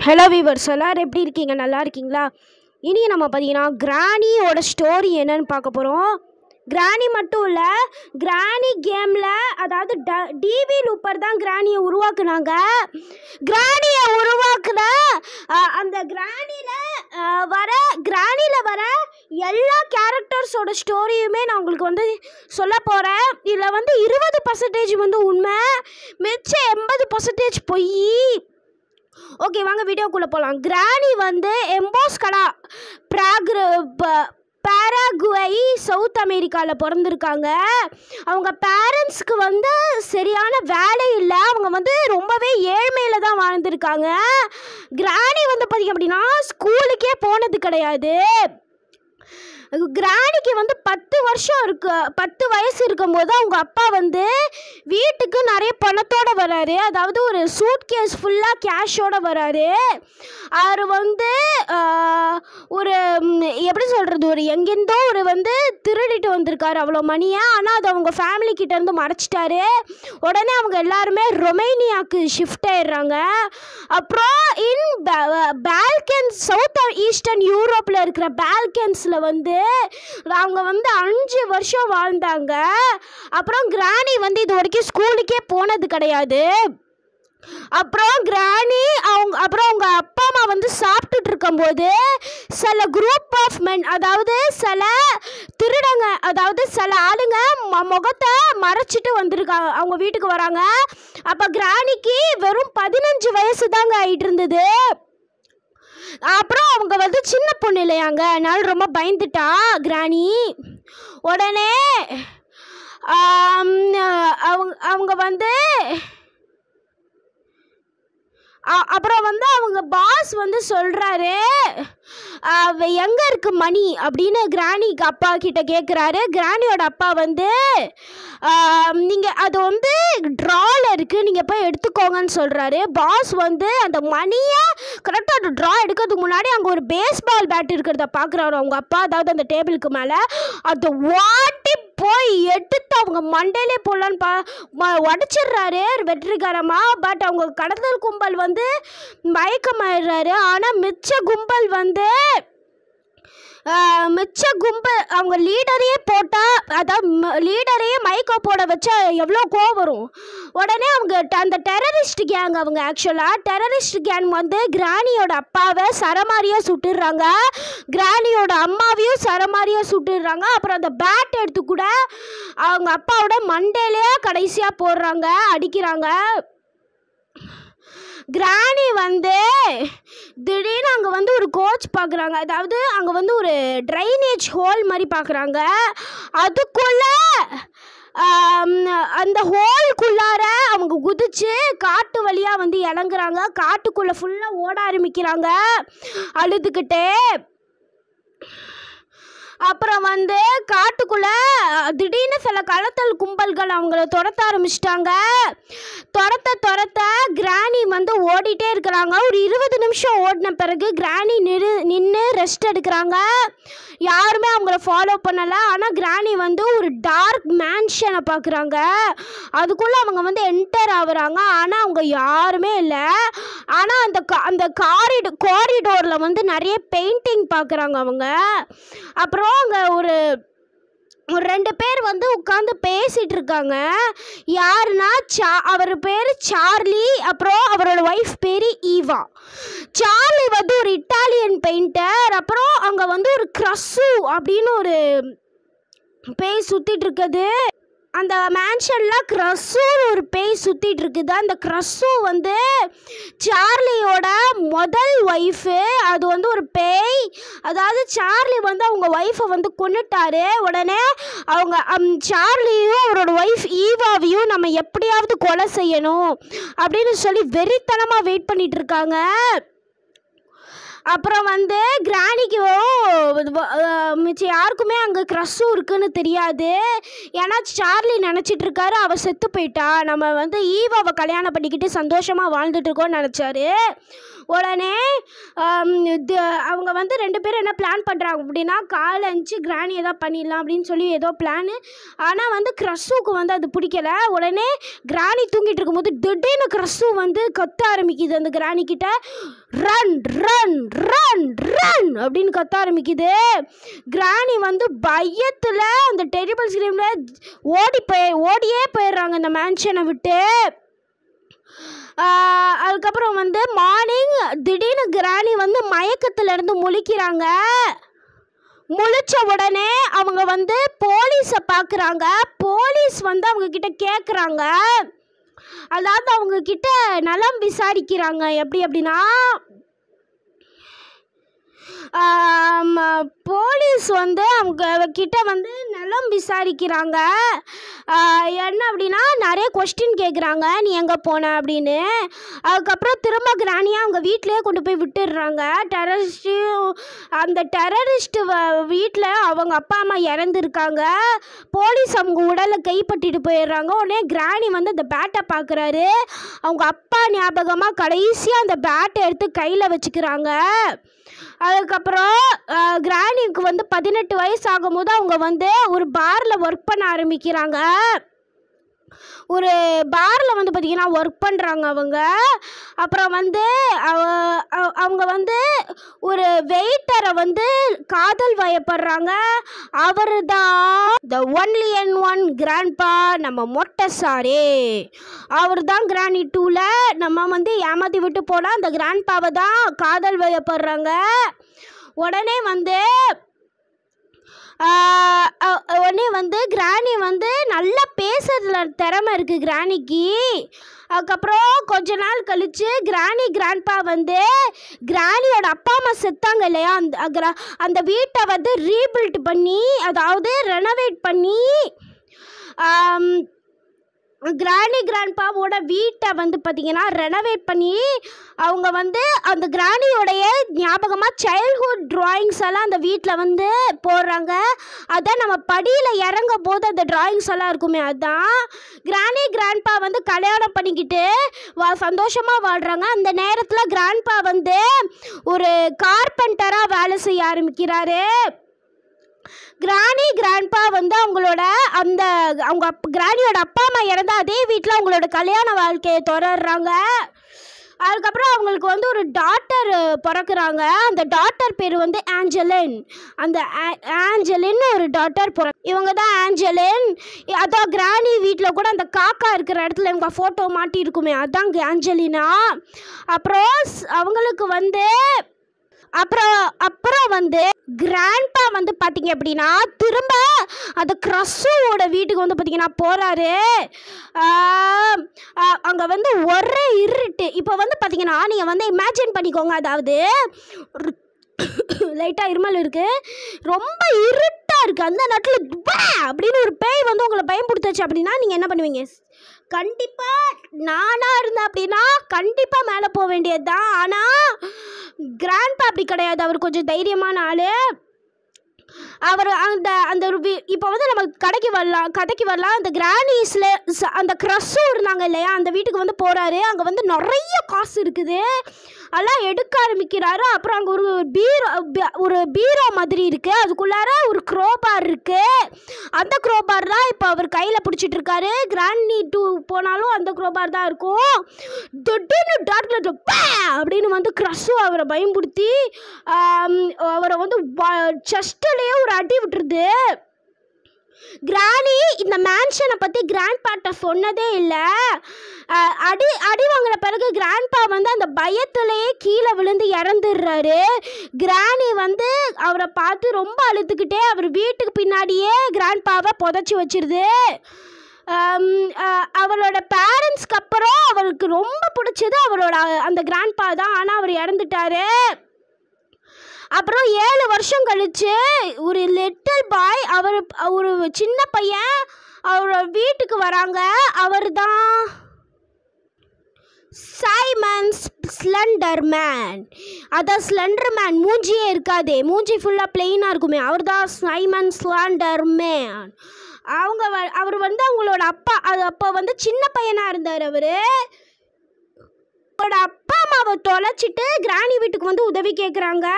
hello viewers எல்லோரும் எப்படி இருக்கீங்க நல்லா இருக்கீங்களா இனி நம்ம பார்த்தீங்கன்னா கிராணியோட ஸ்டோரி என்னன்னு பார்க்க போகிறோம் கிராணி மட்டும் இல்லை கிராணி கேமில் அதாவது ட டிவி லூப்பர் தான் கிராணியை உருவாக்குனாங்க கிராணியை உருவாக்குன அஹ், அந்த கிராணியில் வர கிராணியில் வர எல்லா கேரக்டர்ஸோட ஸ்டோரியுமே நான் உங்களுக்கு வந்து சொல்ல போகிறேன் இதில் வந்து இருபது பர்சன்டேஜ் வந்து உண்மை மிச்சம் எண்பது பர்சன்டேஜ் பொய் ஓகே வாங்க வீடியோக்குள்ளே போகலாம் கிராணி வந்து எம்போஸ் கடா ப்ராக்ர பேராகுவை சவுத் அமெரிக்காவில் பிறந்திருக்காங்க அவங்க பேரண்ட்ஸ்க்கு வந்து சரியான வேலை இல்லை அவங்க வந்து ரொம்பவே ஏழ்மையில் தான் வாழ்ந்திருக்காங்க கிராணி வந்து பார்த்திங்க அப்படின்னா ஸ்கூலுக்கே போனது கிடையாது கிராணிக்கு வந்து பத்து வருஷம் இருக்கு பத்து வயசு இருக்கும்போது அவங்க அப்பா வந்து வீட்டுக்கு நிறைய பணத்தோட வராரு அதாவது ஒரு சூட் கேஸ் ஃபுல்லாக கேஷோட வராரு அவர் வந்து ஆஹ், ஒரு ம், எப்படி சொல்கிறது ஒரு எங்கேருந்தோ ஒரு வந்து திருடிட்டு வந்திருக்காரு அவ்வளோ மணியை ஆனால் அது அவங்க ஃபேமிலி கிட்டேருந்து மறைச்சிட்டாரு உடனே அவங்க எல்லாருமே ரொமேனியாவுக்கு ஷிஃப்ட் ஆயிடுறாங்க அப்புறம் இன் பால்கன்ஸ் சவுத் ஈஸ்டர்ன் யூரோப்பில் இருக்கிற பால்கன்ஸில் வந்து அவங்க வந்து அஞ்சு வருஷம் வாழ்ந்தாங்க அப்புறம் கிராணி வந்து இது வரைக்கும் ஸ்கூலுக்கே போனது கிடையாது அப்புறம் கிராணி அவங்க அப்புறம் அவங்க அப்பா அம்மா வந்து சாப்பிட்டுட்டு இருக்கும்போது சில குரூப் ஆஃப் மென் அதாவது சில திருடங்க அதாவது சில ஆளுங்க ம- முகத்தை மறைச்சிட்டு வந்திருக்காங்க அவங்க வீட்டுக்கு வராங்க அப்போ கிராணிக்கு வெறும் பதினஞ்சு வயசு தாங்க ஆயிட்டு இருந்தது அப்புறம் அவங்க வந்து சின்ன பொண்ணு இல்லையாங்க அதனால ரொம்ப பயந்துட்டா கிராணி உடனே ஆம், அவங்க அவங்க வந்து அ- அப்புறம் வந்து அவங்க பாஸ் வந்து சொல்கிறாரு எங்கே இருக்கு மணி அப்படின்னு கிராணிக்கு அப்பா கிட்ட கேட்குறாரு கிராணியோட அப்பா வந்து நீங்கள் அது வந்து ட்ராவில் இருக்குது நீங்கள் போய் எடுத்துக்கோங்கன்னு சொல்கிறாரு பாஸ் வந்து அந்த மணியை கரெக்டாக அந்த ட்ரா எடுக்கிறதுக்கு முன்னாடி அங்கே ஒரு பேஸ்பால் பேட் இருக்கிறத பார்க்குறாரு அவங்க அப்பா அதாவது அந்த டேபிளுக்கு மேலே அதை வாட்டி போய் எடுத்து அவங்க மண்டையிலே போடலான்னு பா ம- உடச்சிடுறாரு வெற்றிகரமாக பட் அவங்க கடத்தல் கும்பல் வந்து மயக்கமாயிடுறாரு ஆனால் மிச்ச கும்பல் வந்து ஆஹ், மிச்ச கும்பல் அவங்க லீடரையே போட்டால் அதாவது லீடரையே மைக்கோ போட வச்சா எவ்வளோ கோவம் வரும் உடனே அவங்க ட- அந்த டெரரிஸ்ட் கேங் அவங்க ஆக்சுவலாக டெரரிஸ்ட் கேங் வந்து கிராணியோட அப்பாவை சரமாரியாக சுட்டுடுறாங்க கிராணியோட அம்மாவையும் சரமாரியாக சுட்டுடுறாங்க அப்புறம் அந்த பேட் எடுத்து கூட அவங்க அப்பாவோட மண்டையிலே கடைசியாக போடுறாங்க அடிக்கிறாங்க கிராணி வந்து திடீர்னு அங்கே வந்து ஒரு கோச் பார்க்குறாங்க அதாவது அங்கே வந்து ஒரு ட்ரைனேஜ் ஹோல் மாதிரி பார்க்குறாங்க அதுக்குள்ளே அந்த ஹோல்குள்ளார அவங்க குதிச்சு காட்டு வழியாக வந்து இறங்குறாங்க காட்டுக்குள்ளே ஃபுல்லாக ஓட ஆரம்பிக்கிறாங்க அழுதுகிட்டே அப்புறம் வந்து காட்டுக்குள்ள அஹ், திடீர்னு சில களத்தல் கும்பல்கள் அவங்கள துரத்த ஆரம்பிச்சிட்டாங்க துரத்த துரத்த கிராணி வந்து ஓடிட்டே இருக்கிறாங்க ஒரு இருபது நிமிஷம் ஓடின பிறகு கிராணி நிறு நின்று ரெஸ்ட் எடுக்கிறாங்க யாருமே அவங்கள ஃபாலோ பண்ணலை ஆனால் கிராணி வந்து ஒரு டார்க் மேன்ஷனை பார்க்குறாங்க அதுக்குள்ளே அவங்க வந்து என்டர் ஆகுறாங்க ஆனால் அவங்க யாருமே இல்லை ஆனால் அந்த கா- அந்த காரிடோ காரிடோரில் வந்து நிறைய பெயிண்டிங் பார்க்குறாங்க அவங்க அப்புறம் அங்கே ஒரு ஒரு ரெண்டு பேர் வந்து உட்காந்து பேசிட்டு இருக்காங்க யாருன்னா சா அவர் பேர் சார்லி அப்புறம் அவரோட ஒய்ஃப் பேர் ஈவா சார்லி வந்து ஒரு இட்டாலியன் பெயிண்டர் அப்புறம் அங்கே வந்து ஒரு க்ரஸ்ஸு அப்படின்னு ஒரு பேய் சுற்றிட்டு இருக்குது அந்த மேன்ஷனில் க்ரஸ்ஸுன்னு ஒரு பேய் சுற்றிட்டு இருக்குது அந்த க்ரஸ்ஸு வந்து சார்லியோட முதல் ஒய்ஃபு அது வந்து ஒரு பேய் அதாவது சார்லி வந்து அவங்க ஒய்ஃபை வந்து கொன்னுட்டாரு உடனே அவங்க அம், சார்லியும் அவரோட ஒய்ஃப் ஈவாவையும் நம்ம எப்படியாவது கொலை செய்யணும் அப்படின்னு சொல்லி வெறித்தனமாக வெயிட் பண்ணிட்டு இருக்காங்க அப்புறம் வந்து கிராணிக்கு மிச்சம் யாருக்குமே அங்கே க்ரஸ்ஸும் இருக்குன்னு தெரியாது ஏன்னா சார்லி நினச்சிட்டு இருக்காரு அவள் செத்து போயிட்டா நம்ம வந்து ஈவாவை கல்யாணம் பண்ணிக்கிட்டு சந்தோஷமாக வாழ்ந்துட்டு இருக்கோம்னு நினச்சாரு உடனே ஆம், இது- அவங்க வந்து ரெண்டு பேரும் என்ன பிளான் பண்ணுறாங்க அப்படின்னா காலை அஞ்சு கிராணி ஏதாவது பண்ணிடலாம் அப்படின்னு சொல்லி ஏதோ பிளானு ஆனால் வந்து க்ரஸ்ஸுக்கு வந்து அது பிடிக்கல உடனே கிராணி தூங்கிட்டு இருக்கும்போது திடீர்னு க்ரஸ்ஸு வந்து கத்த ஆரம்பிக்குது அந்த கிராணி கிட்ட ரன் ரன் ரன் ரன் அப்படின்னு கத்த ஆரம்பிக்குது கிராணி வந்து பயத்தில் அந்த டெரிபிள் ஸ்க்ரீமில் ஓடி போய் ஓடியே போயிடுறாங்க இந்த மேன்ஷனை விட்டு ஆஹ் அதுக்கப்புறம் வந்து மார்னிங் திடீர்னு கிராணி வந்து மயக்கத்துல இருந்து முழிக்கிறாங்க முழிச்ச உடனே அவங்க வந்து போலீஸை பார்க்குறாங்க போலீஸ் வந்து அவங்க கிட்ட கேட்குறாங்க அதாவது அவங்க கிட்ட நலம் விசாரிக்கிறாங்க எப்படி அப்படின்னா ஆம், போலீஸ் வந்து அவங்க கிட்ட வந்து நலம் விசாரிக்கிறாங்க ஆ, என்ன அப்படின்னா நிறைய கொஸ்டின் கேட்குறாங்க நீ எங்கே போன அப்படின்னு அதுக்கப்புறம் திரும்ப கிராணியாக அவங்க வீட்டிலேயே கொண்டு போய் விட்டுடுறாங்க டெரரிஸ்ட்டையும் அந்த டெரரிஸ்ட் வீட்டில் அவங்க அப்பா அம்மா இறந்துருக்காங்க போலீஸ் அவங்க உடலை கைப்பற்றிட்டு போயிடுறாங்க உடனே கிராணி வந்து அந்த பேட்டை பார்க்குறாரு அவங்க அப்பா ஞாபகமாக கடைசியாக அந்த பேட்டை எடுத்து கையில் வச்சுக்கிறாங்க அதுக்கப்புறம் அஹ், கிராணிக்கு வந்து பதினெட்டு வயசு ஆகும்போது அவங்க வந்து ஒரு பாரில் ஒர்க் பண்ண ஆரம்பிக்கிறாங்க ஒரு பாரில் வந்து பார்த்திங்கன்னா ஒர்க் பண்ணுறாங்க அவங்க அப்புறம் வந்து அவ- அவ- அவங்க வந்து ஒரு வெயிட்டரை வந்து காதல் வயப்படுறாங்க அவர் தான் the only and one grandpa நம்ம மொட்டை சாரே அவர் தான் கிராணி டூவில் நம்ம வந்து ஏமாற்றி விட்டு போனால் அந்த கிராண்ட்பாவை தான் காதல் வயப்படுறாங்க உடனே வந்து ஆஹ் அ- உடனே வந்து கிராணி வந்து நல்லா பேசுறதுல திறமை இருக்குது கிராணிக்கு அதுக்கப்புறம் கொஞ்ச நாள் கழிச்சு கிராணி கிராண்ட்பா வந்து கிராணியோட அப்பா அம்மா செத்தாங்க இல்லையா அந்த அக்ர- அந்த வீட்டை வந்து ரீபில்ட் பண்ணி அதாவது ரெனோவேட் பண்ணி ஆம், கிராணி கிராண்ட்பாவோட வீட்டை வந்து பார்த்தீங்கன்னா ரெனோவேட் பண்ணி அவங்க வந்து அந்த கிராணியோடைய ஞாபகமாக சைல்ட்ஹுட் ட்ராயிங்ஸ் எல்லாம் அந்த வீட்டில் வந்து போடுறாங்க அதான் நம்ம படியில் இறங்கும் போது அந்த ட்ராயிங்ஸ் எல்லாம் இருக்குமே அதான் கிராணி கிராண்ட்பா வந்து கல்யாணம் பண்ணிக்கிட்டு வா சந்தோஷமாக வாழ்கிறாங்க அந்த நேரத்தில் கிராண்ட்பா வந்து ஒரு கார்பெண்டராக வேலை செய்ய ஆரம்பிக்கிறாரு கிராணி கிராண்ட்பா வந்து அவங்களோட அந்த அவங்க அப் கிராணியோட அப்பா அம்மா இறந்த அதே வீட்டில் அவங்களோட கல்யாண வாழ்க்கையை தொடர்றாங்க அதுக்கப்புறம் அவங்களுக்கு வந்து ஒரு டாட்டர் பிறக்குறாங்க அந்த டாட்டர் பேர் வந்து ஆஞ்சலின் அந்த ஆ- ஆஞ்சலின்னு ஒரு டாட்டர் பிற இவங்க தான் ஆஞ்சலின் அதான் கிராணி வீட்டில் கூட அந்த காக்கா இருக்கிற இடத்துல இவங்க ஃபோட்டோ மாட்டியிருக்குமே அதான் ஆஞ்சலினா அப்புறம் ஸ்- அவங்களுக்கு வந்து அப்புறம் அப்புறம் வந்து கிராண்ட்பா வந்து பார்த்தீங்க அப்படின்னா திரும்ப அந்த க்ரஸ்ஸுவோட வீட்டுக்கு வந்து பார்த்தீங்கன்னா போகிறாரு அங்கே வந்து ஒரே இருட்டு இப்போ வந்து பார்த்தீங்கன்னா நீங்கள் வந்து இமேஜின் பண்ணிக்கோங்க அதாவது லைட்டாக இருமல் இருக்குது ரொம்ப இருட்டாக இருக்குது அந்த நேரத்தில் துபா அப்படின்னு ஒரு பேய் வந்து உங்களை பயன்படுத்துச்சு அப்படின்னா நீங்கள் என்ன பண்ணுவீங்க கண்டிப்பாக நானாக இருந்தேன் அப்படின்னா கண்டிப்பாக மேலே போக வேண்டியது தான் ஆனால் கிராண்ட்பா அப்படி கிடையாது அவர் கொஞ்சம் தைரியமான ஆள் அவர் அந்த அந்த ஒரு வி இப்போ வந்து நம்ம கடைக்கு வரலாம் கதைக்கு வரலாம் அந்த கிரானிஸில் அந்த க்ரஸ்ஸும் இருந்தாங்க இல்லையா அந்த வீட்டுக்கு வந்து போகிறாரு அங்கே வந்து நிறைய காசு இருக்குது அதெல்லாம் எடுக்க ஆரம்பிக்கிறாரு அப்புறம் அங்கே ஒரு பீரோ பி- ஒரு பீரோ மாதிரி இருக்குது அதுக்குள்ளார ஒரு க்ரோபார் இருக்குது அந்த க்ரோபார் தான் இப்போ அவர் கையில் பிடிச்சிட்டு இருக்காரு கிராண்டி டூ போனாலும் அந்த க்ரோபார் தான் இருக்கும் திடீர்னு டாக்டர் பா அப்படின்னு வந்து க்ரஸ்ஸு அவரை பயன்படுத்தி ஆம், அவரை வந்து செஸ்ட்லேயே ஒரு அடி விட்டுருது கிராணி இந்த மேன்ஷனை பற்றி கிராண்ட் பாட்ட சொன்னதே இல்லை அடி அடி வாங்கின பிறகு கிராண்ட்பா வந்து அந்த பயத்திலேயே கீழே விழுந்து இறந்துடுறாரு கிராணி வந்து அவரை பார்த்து ரொம்ப அழுதுகிட்டே அவர் வீட்டுக்கு பின்னாடியே கிராண்ட்பாவை புதைச்சி வச்சிருது ஆம், அஹ், அவளோட பேரண்ட்ஸ்க்கு அப்புறம் அவளுக்கு ரொம்ப பிடிச்சது அவளோட அந்த கிராண்ட்பா தான் ஆனால் அவர் இறந்துட்டாரு அப்புறம் ஏழு வருஷம் கழிச்சு ஒரு லிட்டில் பாய் அவர் ஒரு சின்ன பையன் அவரோட வீட்டுக்கு வராங்க அவர் தான் சைமன் ஸ்லண்டர் மேன் அதான் ஸ்லண்டர் மேன் மூஞ்சியே இருக்காதே மூஞ்சி ஃபுல்லாக பிளெயினாக இருக்குமே அவர் தான் சைமன் ஸ்லண்டர் மேன் அவங்க வ- அவர் வந்து அவங்களோட அப்பா அது அப்போ வந்து சின்ன பையனாக இருந்தார் அவர் அவங்களோட அப்பா அம்மாவை தொலைச்சிட்டு கிராணி வீட்டுக்கு வந்து உதவி கேட்குறாங்க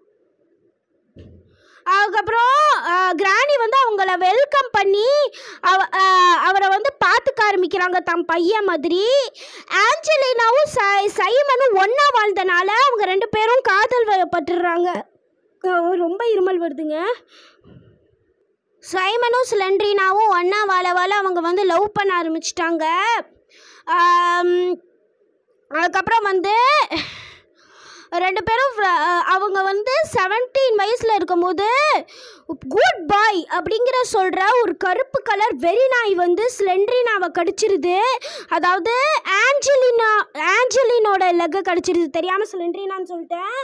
அதுக்கப்புறம் அஹ், கிராணி வந்து அவங்கள வெல்கம் பண்ணி அவ அஹ், அவரை வந்து பார்த்துக்க ஆரம்பிக்கிறாங்க தம் பையன் மாதிரி ஆஞ்சலினாவும் சை சைமனும் ஒன்றா வாழ்ந்தனால அவங்க ரெண்டு பேரும் காதல் வயப்பட்டுடுறாங்க அஹ், ரொம்ப இருமல் வருதுங்க சைமனும் சிலண்ட்ரினாவும் ஒன்றா வாழ வாழ அவங்க வந்து லவ் பண்ண ஆரம்பிச்சிட்டாங்க அதுக்கப்புறம் வந்து ரெண்டு பேரும் fr- அஹ் அவங்க வந்து செவன்டீன் வயசில் இருக்கும்போது குட் பாய் அப்படிங்கிற சொல்கிற ஒரு கருப்பு கலர் வெறி நாய் வந்து ஸ்லெண்ட்ரினாவை கடிச்சிருது அதாவது ஆஞ்சலினா ஆஞ்சலினோட லெக்கை கடிச்சிருது தெரியாமல் ஸ்லெண்ட்ரினான்னு சொல்லிட்டேன்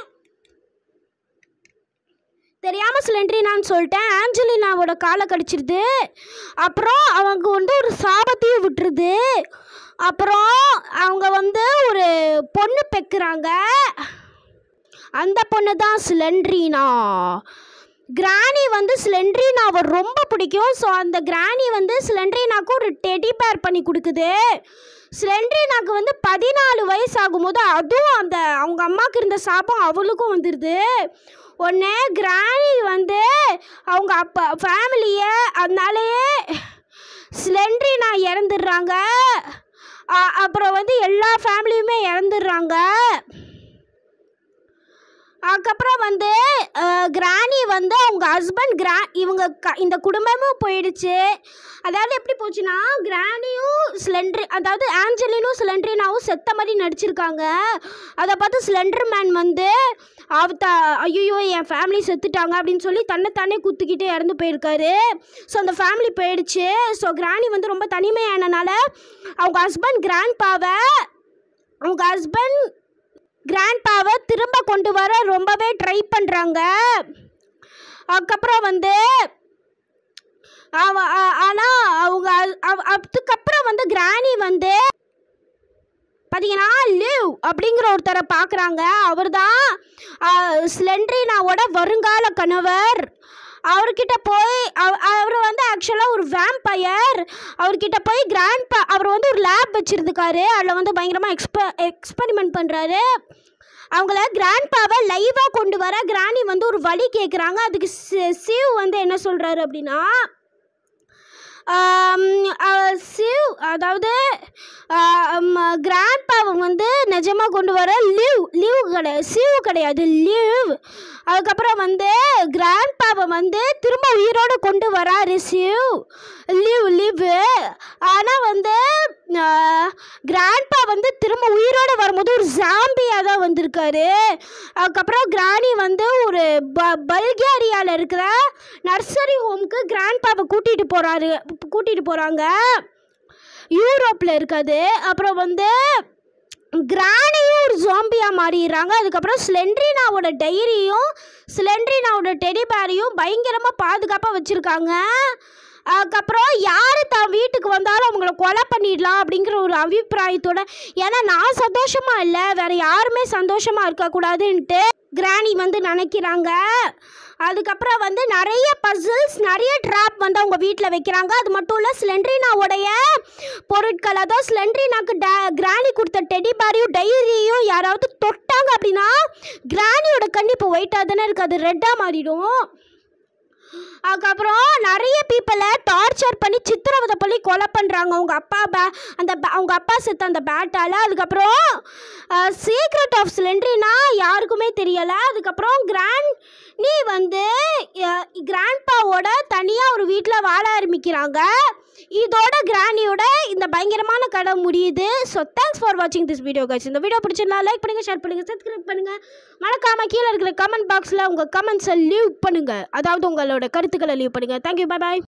தெரியாமல் சிலிண்ட்ரினான்னு சொல்லிட்டேன் ஆஞ்சலினாவோட காலை கடிச்சிருது அப்புறம் அவங்க வந்து ஒரு சாபத்தையும் விட்டுருது அப்புறம் அவங்க வந்து ஒரு பொண்ணு பெக்குறாங்க அந்த பொண்ணு தான் சிலண்ட்ரினா கிராணி வந்து சிலண்ட்ரினாவை ரொம்ப பிடிக்கும் ஸோ அந்த கிராணி வந்து சிலண்ட்ரினாக்கு ஒரு டெடி பேர் பண்ணி கொடுக்குது சிலண்ட்ரினாக்கு வந்து பதினாலு வயசு ஆகும்போது அதுவும் அந்த அவங்க அம்மாவுக்கு இருந்த சாபம் அவளுக்கும் வந்துடுது ஒன்று கிராணி வந்து அவங்க அப்பா ஃபேமிலியை அதனாலேயே சிலண்ட்ரினா இறந்துடுறாங்க அ- அப்புறம் வந்து எல்லா ஃபேமிலியுமே இறந்துடுறாங்க அதுக்கப்புறம் வந்து அஹ், கிராணி வந்து அவங்க ஹஸ்பண்ட் கிரா இவங்க க இந்த குடும்பமும் போயிடுச்சு அதாவது எப்படி போச்சுன்னா கிராணியும் சிலண்ட்ரி அதாவது ஆஞ்சலினும் சிலண்ட்ரினாவும் செத்த மாதிரி நடிச்சிருக்காங்க அதை பார்த்து சிலண்டர் மேன் வந்து அவ த ஐயோ என் ஃபேமிலி செத்துட்டாங்க அப்படின்னு சொல்லி தன்னைத்தானே குத்திக்கிட்டு இறந்து போயிருக்காரு ஸோ அந்த ஃபேமிலி போயிடுச்சு ஸோ கிராணி வந்து ரொம்ப தனிமையானனால அவங்க ஹஸ்பண்ட் கிராண்ட் பாவை அவங்க ஹஸ்பண்ட் கிராண்ட்பாவை திரும்ப கொண்டு வர ரொம்பவே ட்ரை பண்ணுறாங்க அதுக்கப்புறம் வந்து அவ அ- ஆனா அவங்க அது- அவ- அதுக்கப்புறம் வந்து கிராணி வந்து பார்த்தீங்கன்னா லிவ் அப்படிங்கிற ஒருத்தரை பார்க்குறாங்க அவர் தான் ஸ்லெண்ட்ரினாவோட வருங்கால கணவர் அவர்கிட்ட போய் அவ- அவர் வந்து ஆக்சுவலாக ஒரு வேம்பயர் அவர்கிட்ட போய் கிராண்ட் பா அவர் வந்து ஒரு லேப் வச்சுருந்துக்காரு அதில் வந்து பயங்கரமாக எக்ஸ்ப எக்ஸ்பெரிமெண்ட் பண்ணுறாரு அவங்கள கிராண்ட் பாவை லைவாக கொண்டு வர கிராணி வந்து ஒரு வழி கேட்குறாங்க அதுக்கு சி- சிவ் வந்து என்ன சொல்கிறாரு அப்படின்னா ஆம், அஹ், சிவ் அதாவது கிராண்ட் பாவை வந்து நிஜமாக கொண்டு வர லீவ் லீவ் கிடையாது சிவ் கிடையாது லீவ் அதுக்கப்புறம் வந்து கிராண்ட் பாவை வந்து திரும்ப உயிரோடு கொண்டு வராரு சிவ் லீவ் லீவு ஆனால் வந்து கிராண்ட்பா வந்து திரும்ப உயிரோடு வரும்போது ஒரு ஜாம்பியாக தான் வந்திருக்காரு அதுக்கப்புறம் கிராணி வந்து ஒரு ப பல்கேரியாவில் இருக்கிற நர்சரி ஹோம்க்கு கிராண்ட்பாவை கூட்டிகிட்டு போகிறாரு கூட்டிகிட்டு போகிறாங்க யூரோப்பில் இருக்காது அப்புறம் வந்து கிராணியும் ஒரு ஜாம்பியாக மாறிடுறாங்க அதுக்கப்புறம் ஸ்லெண்ட்ரினாவோட டைரியும் ஸ்லெண்ட்ரினாவோட டெடிபேரையும் பயங்கரமாக பாதுகாப்பாக வச்சுருக்காங்க அதுக்கப்புறம் யார் தான் வீட்டுக்கு வந்தாலும் அவங்கள கொலை பண்ணிடலாம் அப்படிங்கிற ஒரு அபிப்பிராயத்தோட ஏன்னா நான் சந்தோஷமாக இல்லை வேறு யாருமே சந்தோஷமாக இருக்கக்கூடாதுன்ட்டு கிராணி வந்து நினைக்கிறாங்க அதுக்கப்புறம் வந்து நிறைய பசில்ஸ் நிறைய ட்ராப் வந்து அவங்க வீட்டில் வைக்கிறாங்க அது மட்டும் இல்லை ஸ்லெண்ட்ரினாவுடைய பொருட்கள் அதாவது ஸ்லெண்ட்ரினாக்கு ட கிராணி கொடுத்த டெடி பேரையும் டைரியும் யாராவது தொட்டாங்க அப்படின்னா கிராணியோட கண்ணு இப்போ ஒயிட்டாக தானே இருக்குது அது ரெட்டாக மாறிடும் அதுக்கப்புறம் நிறைய பீப்பிளை டார்ச்சர் பண்ணி சித்திரவதை பண்ணி கொலை பண்ணுறாங்க அவங்க அப்பா பே அந்த ba- அவங்க அப்பா செத்த அந்த பேட்டால் அதுக்கப்புறம் சீக்ரெட் ஆஃப் சிலிண்ட்ரினா யாருக்குமே தெரியலை அதுக்கப்புறம் கிராண்ட் நீ வந்து கிராண்ட்பாவோட தனியாக ஒரு வீட்டில் வாழ ஆரம்பிக்கிறாங்க இதோட கிராண்டியோட இந்த பயங்கரமான கதை முடியுது ஸோ தேங்க்ஸ் ஃபார் வாட்சிங் திஸ் வீடியோ guys இந்த வீடியோ பிடிச்சிருந்தா லைக் பண்ணுங்கள் ஷேர் பண்ணுங்கள் சப்ஸ்கிரைப் பண்ணுங்கள் மறக்காமல் கீழே இருக்கிற கமெண்ட் பாக்ஸில் உங்கள் கமெண்ட்ஸை லீவ் பண்ணுங்கள் அதாவது உங்களோட கருத்துக்களை லீவ் பண்ணுங்கள் தேங்க்யூ பை பாய்